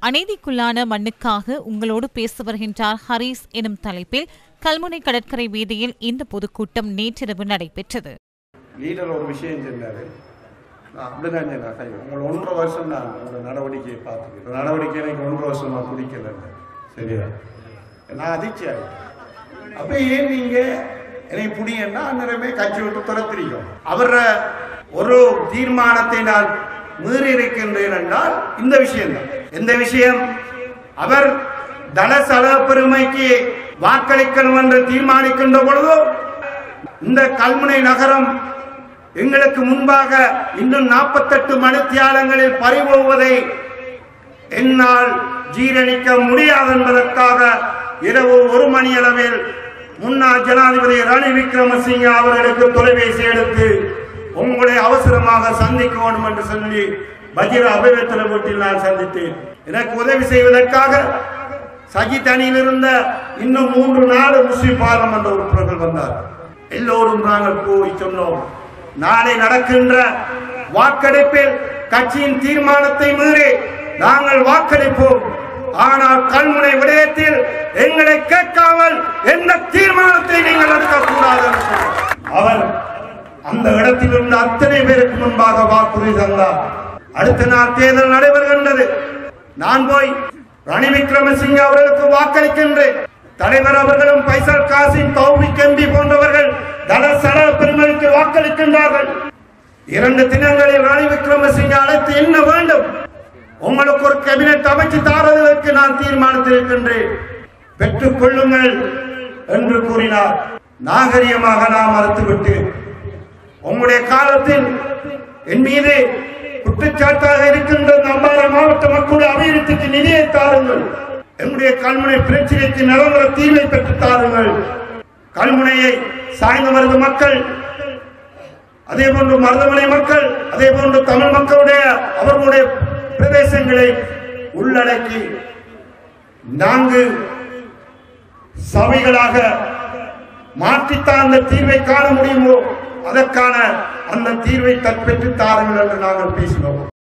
அநீதிக்குள்ளான மண்ணுக்காக உங்களோடு பேச வருகின்றார் ஹரீஸ் எனும் தலைப்பில் கல்முனை கடற்கரை வீதியில் இந்த பொதுக்கூட்டம் நேற்றிரவு நடைபெற்றது லீடர் ஒரு விஷயம் சொன்னாரு நான் அப்படிதான் சொன்னேன் சரி, உங்களை ஒன்றரை வருஷம் நான் உங்களோட நடவடிக்கையை பார்த்துக்கிறேன் நடவடிக்கை எனக்கு ஒன்றரை வருஷமா பிடிக்கல சரியா நான் அதிர்ச்சி ஆகிட்டேன் அப்ப ஏன் நீங்க என்னை புடிங்கன்னா அந்நேரமே கட்சி விட்டு துரத்திரிக்கும் அவர ஒரு தீர்மானத்தை நான் மீறி இருக்கின்றேன் என்றால் இந்த விஷயம் தான் எந்த விஷயம் அவர் தனசல பெருமைக்கு வாக்களிக்கணும் என்று தீர்மானிக்கின்ற பொழுது இந்த கல்முனை நகரம் எங்களுக்கு முன்பாக இன்னும் நாற்பத்தெட்டு மணித்தியாலங்களில் பறிபோவதை என்னால் ஜீரணிக்க முடியாது என்பதற்காக இரவு ஒரு மணி அளவில் முன்னாள் ஜனாதிபதி ரணில் விக்ரமசிங்க அவர்களுக்கு தொலைபேசி எடுத்து உங்களை அவசரமாக சந்திக்க வேண்டும் என்று சொல்லி வஜிர அபிவேத்தன வீட்டில் நான் சந்தித்தேன் எனக்கு உதவி செய்வதற்காக சஜித் அணியில் இருந்த இன்னும் மூன்று நாலு முஸ்லிம் பாராளுமன்ற உறுப்பினர்கள் வந்தார் எல்லோரும் நாங்கள் போய் சொன்னோம் நாளை நடக்கின்ற வாக்கெடுப்பில் கட்சியின் தீர்மானத்தை மீறி நாங்கள் வாக்களிப்போம் ஆனால் கல்முனை விடயத்தில் எங்களை கேட்காமல் எந்த தீர்மானத்தை நீங்கள் எடுக்கக்கூடாது என்று சொன்னார். அவர் அந்த இடத்தில் இருந்த அத்தனை பேருக்கு முன்பாக வாக்குறுதி தந்தார் அடுத்த நாள் தேர்தல் நடைபெறுகின்றது நான் போய் ரணில் விக்ரமசிங்க அவர்களுக்கு வாக்களிக்கின்றேன் தலைவர் அவர்களும் பைசல் காசிம் தௌபிக் எம்பி போன்றவர்கள் தனசல பெருமதிக்கு வாக்களிக்கின்றார்கள் இரண்டு தினங்களில் ரணில் விக்ரமசிங்க அழைத்து என்ன வேண்டும் உங்களுக்கு ஒரு கேபினெட் அமைச்சு தாரதற்கு நான் தீர்மானித்திருக்கின்றேன் பெற்றுக் கொள்ளுங்கள் என்று கூறினார் நாகரிகமாக நான் மறுத்துவிட்டு உங்களுடைய காலத்தில் என் மீது குற்றச்சாட்டாக இருக்கின்ற இந்த அம்பாறை மாவட்ட மக்களுடைய அபிவிருத்திக்கு நிதியை தாருங்கள் எங்களுடைய கல்முனை பிரச்சனைக்கு நிரந்தர தீர்வை பெற்று தாருங்கள் கல்முனையை சாய்ந்து வருது மக்கள் அதே போன்று மருதமலை மக்கள் அதே போன்று தமிழ் மக்களுடைய அவர்களுடைய பிரதேசங்களை உள்ளடக்கி நான்கு சபைகளாக மாற்றித்தான் அந்த தீர்வை காண முடியுமோ அதற்கான அந்த தீர்வை தற்பெற்று தாருங்கள் என்று நாங்கள் பேசினோம்